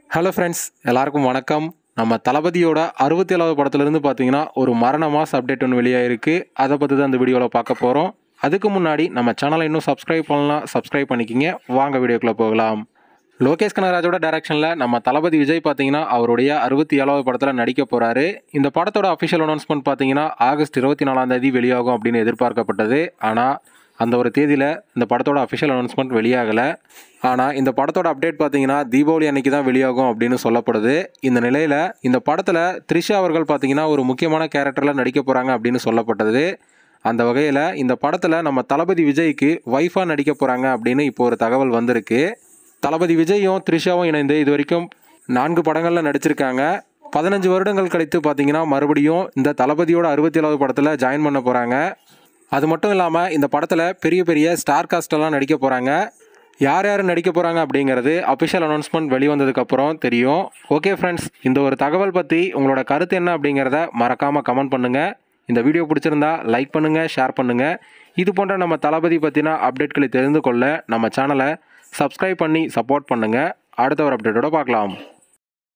hello friends எல்லாருக்கும் வணக்கம் நம்ம தளபதியோட அறுபத்தி ஏழாவது படத்துலேருந்து பார்த்தீங்கன்னா ஒரு மரண மாஸ் அப்டேட் ஒன்று வெளியாயிருக்கு அதை பற்றி தான் இந்த வீடியோவில் பார்க்க போகிறோம் அதுக்கு முன்னாடி நம்ம சேனலை இன்னும் சப்ஸ்கிரைப் பண்ணலாம் சப்ஸ்கிரைப் பண்ணிக்கிங்க வாங்க வீடியோக்குள்ளே போகலாம் லோகேஷ் கனகராஜோட டைரக்ஷனில் நம்ம தளபதி விஜய் பார்த்தீங்கன்னா அவருடைய அறுபத்தி ஏழாவது படத்தில் நடிக்க போகிறாரு இந்த படத்தோட அஃபிஷியல் அனௌன்ஸ்மெண்ட் பார்த்தீங்கன்னா ஆகஸ்ட் இருபத்தி நாலாம் தேதி வெளியாகும் அப்படின்னு எதிர்பார்க்கப்பட்டது ஆனால் அந்த ஒரு தேதியில் இந்த படத்தோட அஃபிஷியல் அனௌன்ஸ்மெண்ட் வெளியாகலை ஆனால் இந்த படத்தோட அப்டேட் பார்த்தீங்கன்னா தீபாவளி அன்னைக்கு தான் வெளியாகும் அப்படின்னு சொல்லப்படுது இந்த நிலையில் இந்த படத்தில் த்ரிஷா அவர்கள் பார்த்தீங்கன்னா ஒரு முக்கியமான கேரக்டரில் நடிக்க போகிறாங்க அப்படின்னு சொல்லப்பட்டது அந்த வகையில் இந்த படத்தில் நம்ம தளபதி விஜய்க்கு ஒய்ஃபாக நடிக்க போகிறாங்க அப்படின்னு இப்போ ஒரு தகவல் வந்திருக்கு தளபதி விஜயும் த்ரிஷாவும் இணைந்து இது வரைக்கும் நான்கு படங்களில் நடிச்சிருக்காங்க பதினஞ்சு வருடங்கள் கழித்து பார்த்தீங்கன்னா மறுபடியும் இந்த தளபதியோட அறுபத்தி ஏழாவது படத்தில் ஜாயின் பண்ண போகிறாங்க அது மட்டும் இல்லாமல் இந்த படத்தில் பெரிய பெரிய ஸ்டார் காஸ்டெல்லாம் நடிக்க போகிறாங்க யார் யார் நடிக்க போகிறாங்க அப்படிங்கிறது அஃபிஷியல் அனௌன்ஸ்மெண்ட் வெளிவந்ததுக்கப்புறம் தெரியும் ஓகே ஃப்ரெண்ட்ஸ் இந்த ஒரு தகவல் பற்றி உங்களோட கருத்து என்ன அப்படிங்கிறத மறக்காமல் கமெண்ட் பண்ணுங்கள் இந்த வீடியோ பிடிச்சிருந்தா லைக் பண்ணுங்கள் ஷேர் பண்ணுங்கள் இது போன்ற நம்ம தளபதி பற்றின அப்டேட்களை தெரிந்து கொள்ள நம்ம சேனலை சப்ஸ்கிரைப் பண்ணி சப்போர்ட் பண்ணுங்கள் அடுத்த ஒரு அப்டேட்டோட பார்க்கலாம்